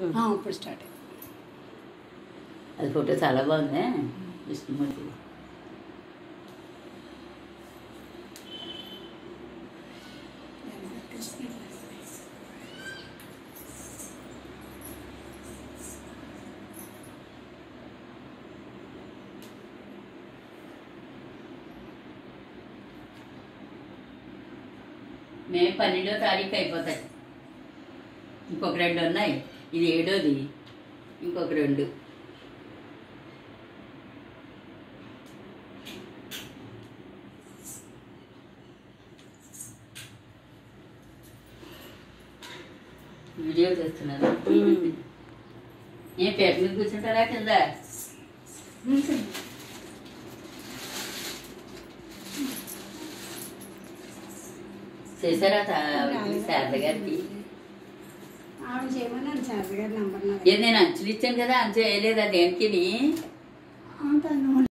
ఆ, ఇప్పుడు స్టార్ట్ అయింది అది ఫోటో చాలా బాగుంది విష్ణుమూర్తి మే పన్నెండో తారీఖు అయిపోతాయి ఇంకొక రెండు ఉన్నాయి ఇది ఏడోది ఇంకొక రెండు వీడియో చేస్తున్నారు ఏ పేట మీద కూర్చుంటారా కింద చేశారా తా- శారద గారికి ఆవిడ చేయమని శారద గారి నంబర్ నాకు ఏ నేను అంచులు ఇచ్చాను కదా అంచు వేయలేదా దేనికి తను